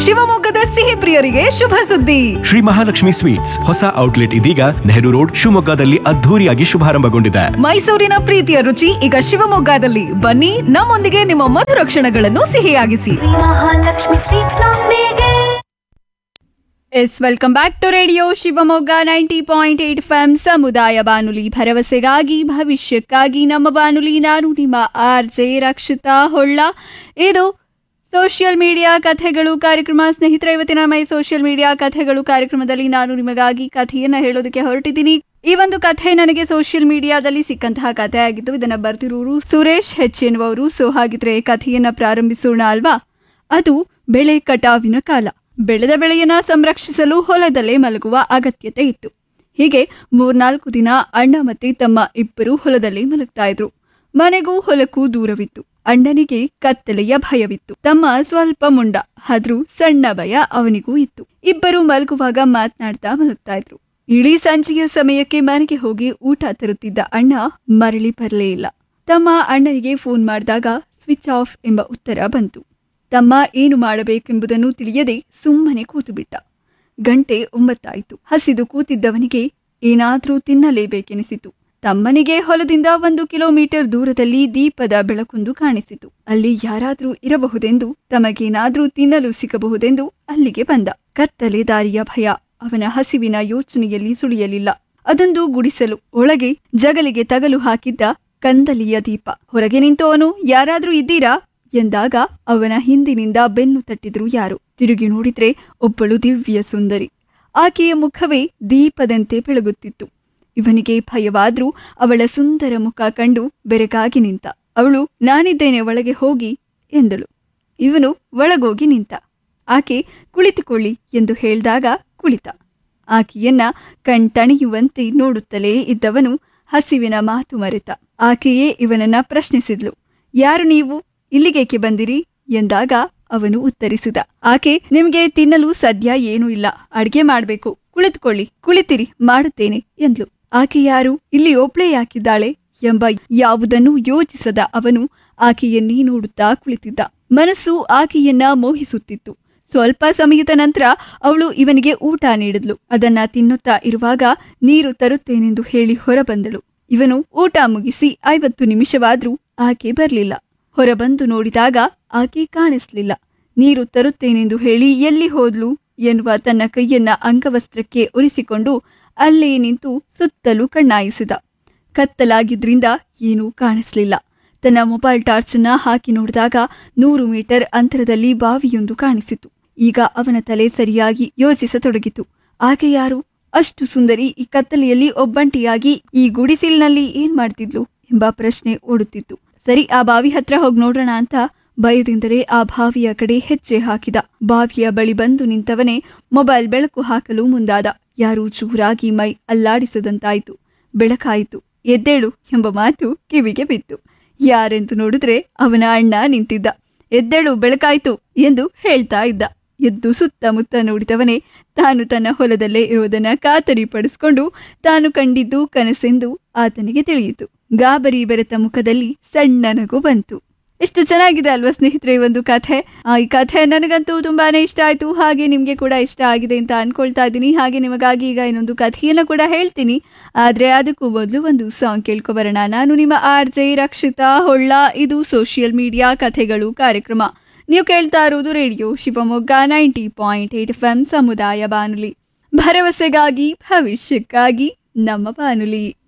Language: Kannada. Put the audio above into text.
ಶಿವಮೊಗ್ಗದ ಸಿಹಿ ಪ್ರಿಯರಿಗೆ ಶುಭ ಸುದ್ದಿ ಶ್ರೀ ಮಹಾಲಕ್ಷ್ಮಿ ಸ್ವೀಟ್ಸ್ ಹೊಸ ಔಟ್ಲೆಟ್ ಇದೀಗ ನೆಹರು ರೋಡ್ ಶಿವಮೊಗ್ಗದಲ್ಲಿ ಅದ್ಧೂರಿಯಾಗಿ ಶುಭಾರಂಭಗೊಂಡಿದೆ ಮೈಸೂರಿನ ಪ್ರೀತಿಯ ರುಚಿ ಈಗ ಶಿವಮೊಗ್ಗದಲ್ಲಿ ಬನ್ನಿ ನಮ್ಮೊಂದಿಗೆ ನಿಮ್ಮ ಮಧುರ ಕ್ಷಣಗಳನ್ನು ಸಿಹಿಯಾಗಿಸಿ ಮಹಾಲಕ್ಷ್ಮಿ ಸ್ವೀಟ್ಸ್ ನೊಂದಿಗೆ yes welcome back to radio Shivamogga ninety point eight F ಸಮುದಾಯ ಬಾನುಲಿ ಭರವಸೆಗಾಗಿ ಭವಿಷ್ಯಕ್ಕಾಗಿ ನಮ್ಮ ಬಾನುಲಿ ನಾನು ನಿಮ್ಮ ಆರ್ ಜೆ ರಕ್ಷಿತಾ ಹೊಳ್ಳ ಇದು ಸೋಷಿಯಲ್ ಮೀಡಿಯಾ ಕಥೆಗಳು ಕಾರ್ಯಕ್ರಮ ಸ್ನೇಹಿತರೆ ಇವತ್ತಿನ ನಮ್ಮ ಈ ಸೋಷಿಯಲ್ ಮೀಡಿಯಾ ಕಥೆಗಳು ಕಾರ್ಯಕ್ರಮದಲ್ಲಿ ನಾನು ನಿಮಗಾಗಿ ಕಥೆಯನ್ನ ಹೇಳೋದಕ್ಕೆ ಹೊರಟಿದ್ದೀನಿ ಈ ಒಂದು ಕಥೆ ನನಗೆ ಸೋಷಿಯಲ್ ಮೀಡಿಯಾದಲ್ಲಿ ಸಿಕ್ಕಂತಹ ಕಥೆ ಆಗಿತ್ತು ಇದನ್ನ ಬರ್ತಿರೋರು ಸುರೇಶ್ ಹೆಚ್ ಎನ್ನುವರು ಸೊ ಹಾಗಿದ್ರೆ ಕಥೆಯನ್ನ ಪ್ರಾರಂಭಿಸೋಣ ಅಲ್ವಾ ಅದು ಬೆಳೆ ಕಟಾವಿನ ಕಾಲ ಬೆಳೆದ ಬೆಳೆಯನ್ನ ಸಂರಕ್ಷಿಸಲು ಹೊಲದಲ್ಲೇ ಮಲಗುವ ಅಗತ್ಯತೆ ಇತ್ತು ಹೀಗೆ ಮೂರ್ನಾಲ್ಕು ದಿನ ಅಣ್ಣ ಮತ್ತೆ ತಮ್ಮ ಇಬ್ಬರು ಹೊಲದಲ್ಲಿ ಮಲಗ್ತಾ ಇದ್ರು ಮನೆಗೂ ಹೊಲಕ್ಕೂ ದೂರವಿತ್ತು ಅಣ್ಣನಿಗೆ ಕತ್ತಲೆಯ ಭಯವಿತ್ತು ತಮ್ಮ ಸ್ವಲ್ಪ ಮುಂಡ ಆದ್ರೂ ಸಣ್ಣ ಭಯ ಅವನಿಗೂ ಇತ್ತು ಇಬ್ಬರು ಮಲಗುವಾಗ ಮಾತನಾಡ್ತಾ ಮಲಗ್ತಾ ಇದ್ರು ಇಡೀ ಸಂಜೆಯ ಸಮಯಕ್ಕೆ ಮನೆಗೆ ಹೋಗಿ ಊಟ ತರುತ್ತಿದ್ದ ಅಣ್ಣ ಮರಳಿ ಬರಲೇ ಇಲ್ಲ ತಮ್ಮ ಅಣ್ಣನಿಗೆ ಫೋನ್ ಮಾಡಿದಾಗ ಸ್ವಿಚ್ ಆಫ್ ಎಂಬ ಉತ್ತರ ಬಂತು ತಮ್ಮ ಏನು ಮಾಡಬೇಕೆಂಬುದನ್ನು ತಿಳಿಯದೆ ಸುಮ್ಮನೆ ಕೂತುಬಿಟ್ಟ ಗಂಟೆ ಒಂಬತ್ತಾಯಿತು ಹಸಿದು ಕೂತಿದ್ದವನಿಗೆ ಏನಾದರೂ ತಿನ್ನಲೇಬೇಕೆನಿಸಿತು ತಮ್ಮನಿಗೆ ಹೊಲದಿಂದ ಒಂದು ಕಿಲೋಮೀಟರ್ ದೂರದಲ್ಲಿ ದೀಪದ ಬೆಳಕೊಂದು ಕಾಣಿಸಿತು ಅಲ್ಲಿ ಯಾರಾದರೂ ಇರಬಹುದೆಂದು ತಮಗೇನಾದರೂ ತಿನ್ನಲು ಸಿಗಬಹುದೆಂದು ಅಲ್ಲಿಗೆ ಬಂದ ಕತ್ತಲೆ ದಾರಿಯ ಭಯ ಅವನ ಹಸಿವಿನ ಯೋಚನೆಯಲ್ಲಿ ಸುಳಿಯಲಿಲ್ಲ ಅದೊಂದು ಗುಡಿಸಲು ಒಳಗೆ ಜಗಲಿಗೆ ತಗಲು ಹಾಕಿದ್ದ ಕಂದಲಿಯ ದೀಪ ಹೊರಗೆ ನಿಂತು ಅವನು ಯಾರಾದ್ರೂ ಇದ್ದೀರಾ ಎಂದಾಗ ಅವನ ಹಿಂದಿನಿಂದ ಬೆನ್ನು ತಟ್ಟಿದ್ರು ಯಾರು ತಿರುಗಿ ನೋಡಿದ್ರೆ ಒಬ್ಬಳು ದಿವ್ಯ ಸುಂದರಿ ಆಕೆಯ ಮುಖವೇ ದೀಪದಂತೆ ಬೆಳಗುತ್ತಿತ್ತು ಇವನಿಗೆ ಭಯವಾದ್ರೂ ಅವಳ ಸುಂದರ ಮುಖ ಕಂಡು ಬೆರಗಾಗಿ ನಿಂತ ಅವಳು ನಾನಿದ್ದೇನೆ ಒಳಗೆ ಹೋಗಿ ಎಂದಳು ಇವನು ಒಳಗೋಗಿ ನಿಂತ ಆಕೆ ಕುಳಿತುಕೊಳ್ಳಿ ಎಂದು ಹೇಳಿದಾಗ ಕುಳಿತ ಆಕೆಯನ್ನ ಕಣ್ತಣಿಯುವಂತೆ ನೋಡುತ್ತಲೇ ಇದ್ದವನು ಹಸಿವಿನ ಮಾತು ಮರೆತ ಆಕೆಯೇ ಇವನನ್ನ ಪ್ರಶ್ನಿಸಿದ್ಲು ಯಾರು ನೀವು ಇಲ್ಲಿಗೇಕೆ ಬಂದಿರಿ ಎಂದಾಗ ಅವನು ಉತ್ತರಿಸಿದ ಆಕೆ ನಿಮ್ಗೆ ತಿನ್ನಲು ಸದ್ಯ ಏನೂ ಇಲ್ಲ ಅಡ್ಗೆ ಮಾಡ್ಬೇಕು ಕುಳಿತುಕೊಳ್ಳಿ ಕುಳಿತಿರಿ ಮಾಡುತ್ತೇನೆ ಎಂದ್ಲು ಆಕೆ ಯಾರು ಇಲ್ಲಿ ಒಬ್ಳೇ ಯಾಕಿದ್ದಾಳೆ ಎಂಬ ಯಾವುದನ್ನು ಯೋಚಿಸದ ಅವನು ಆಕೆಯನ್ನೇ ನೋಡುತ್ತಾ ಕುಳಿತಿದ್ದ ಮನಸ್ಸು ಆಕೆಯನ್ನ ಮೋಹಿಸುತ್ತಿತ್ತು ಸ್ವಲ್ಪ ಸಮಯದ ನಂತರ ಅವಳು ಇವನಿಗೆ ಊಟ ನೀಡಿದ್ಲು ಅದನ್ನ ತಿನ್ನುತ್ತಾ ಇರುವಾಗ ನೀರು ತರುತ್ತೇನೆಂದು ಹೇಳಿ ಹೊರಬಂದಳು ಇವನು ಊಟ ಮುಗಿಸಿ ಐವತ್ತು ನಿಮಿಷವಾದ್ರೂ ಆಕೆ ಬರಲಿಲ್ಲ ಹೊರಬಂದು ನೋಡಿದಾಗ ಆಕೆ ಕಾಣಿಸ್ಲಿಲ್ಲ ನೀರು ತರುತ್ತೇನೆಂದು ಹೇಳಿ ಎಲ್ಲಿ ಹೋದ್ಲು ಎನ್ನುವ ತನ್ನ ಕೈಯನ್ನ ಅಂಗವಸ್ತ್ರಕ್ಕೆ ಒರೆಸಿಕೊಂಡು ಅಲ್ಲೇ ನಿಂತು ಸುತ್ತಲೂ ಕಣ್ಣಾಯಿಸಿದ ಕತ್ತಲಾಗಿದ್ರಿಂದ ಏನೂ ಕಾಣಿಸ್ಲಿಲ್ಲ ತನ್ನ ಮೊಬೈಲ್ ಟಾರ್ಚನ್ನ ಹಾಕಿ ನೋಡಿದಾಗ ನೂರು ಮೀಟರ್ ಅಂತರದಲ್ಲಿ ಬಾವಿಯೊಂದು ಕಾಣಿಸಿತು ಈಗ ಅವನ ತಲೆ ಸರಿಯಾಗಿ ಯೋಚಿಸತೊಡಗಿತು ಆಕೆ ಯಾರು ಅಷ್ಟು ಸುಂದರಿ ಈ ಕತ್ತಲೆಯಲ್ಲಿ ಒಬ್ಬಂಟಿಯಾಗಿ ಈ ಗುಡಿಸಿಲಿನಲ್ಲಿ ಏನ್ ಮಾಡ್ತಿದ್ಲು ಎಂಬ ಪ್ರಶ್ನೆ ಓಡುತ್ತಿತ್ತು ಸರಿ ಆ ಬಾವಿ ಹತ್ರ ಹೋಗಿ ನೋಡೋಣ ಅಂತ ಭಯದಿಂದಲೇ ಆ ಬಾವಿಯ ಕಡೆ ಹೆಜ್ಜೆ ಹಾಕಿದ ಬಾವಿಯ ಬಳಿ ಬಂದು ನಿಂತವನೇ ಮೊಬೈಲ್ ಬೆಳಕು ಹಾಕಲು ಮುಂದಾದ ಯಾರೂ ಜೋರಾಗಿ ಮೈ ಅಲ್ಲಾಡಿಸದಂತಾಯಿತು ಬೆಳಕಾಯಿತು ಎದ್ದೇಳು ಎಂಬ ಮಾತು ಕಿವಿಗೆ ಬಿತ್ತು ಯಾರೆಂದು ನೋಡಿದ್ರೆ ಅವನ ಅಣ್ಣ ನಿಂತಿದ್ದ ಎದ್ದೇಳು ಬೆಳಕಾಯ್ತು ಎಂದು ಹೇಳ್ತಾ ಇದ್ದ ಎದ್ದು ಸುತ್ತಮುತ್ತ ನೋಡಿದವನೇ ತಾನು ತನ್ನ ಹೊಲದಲ್ಲೇ ಇರುವುದನ್ನ ಖಾತರಿ ಪಡಿಸ್ಕೊಂಡು ತಾನು ಕಂಡಿದ್ದು ಕನಸೆಂದು ಆತನಿಗೆ ತಿಳಿಯಿತು ಗಾಬರಿ ಬೆರೆತ ಮುಖದಲ್ಲಿ ಸಣ್ಣ ನಗು ಬಂತು ಎಷ್ಟು ಚೆನ್ನಾಗಿದೆ ಅಲ್ವಾ ಸ್ನೇಹಿತರೆ ಈ ಒಂದು ಕಥೆ ಆ, ಈ ಕಥೆ ನನಗಂತೂ ತುಂಬಾನೇ ಇಷ್ಟ ಆಯ್ತು ಹಾಗೆ ನಿಮ್ಗೆ ಕೂಡ ಇಷ್ಟ ಆಗಿದೆ ಅಂತ ಅನ್ಕೊಳ್ತಾ ಇದ್ದೀನಿ ಹಾಗೆ ನಿಮಗಾಗಿ ಈಗ ಇನ್ನೊಂದು ಕಥೆಯನ್ನು ಕೂಡ ಹೇಳ್ತೀನಿ ಆದ್ರೆ ಅದಕ್ಕೂ ಮೊದಲು ಒಂದು ಸಾಂಗ್ ಕೇಳ್ಕೊಬರೋಣ ನಾನು ನಿಮ್ಮ ಆರ್ ಜೆ ರಕ್ಷಿತಾ ಹೊಳ್ಳ ಇದು ಸೋಷಿಯಲ್ ಮೀಡಿಯಾ ಕಥೆಗಳು ಕಾರ್ಯಕ್ರಮ ನೀವು ಕೇಳ್ತಾ ಇರೋದು radio Shivamogga ninety point eight F ಸಮುದಾಯ ಬಾನುಲಿ ಭರವಸೆಗಾಗಿ ಭವಿಷ್ಯಕ್ಕಾಗಿ ನಮ್ಮ ಬಾನುಲಿ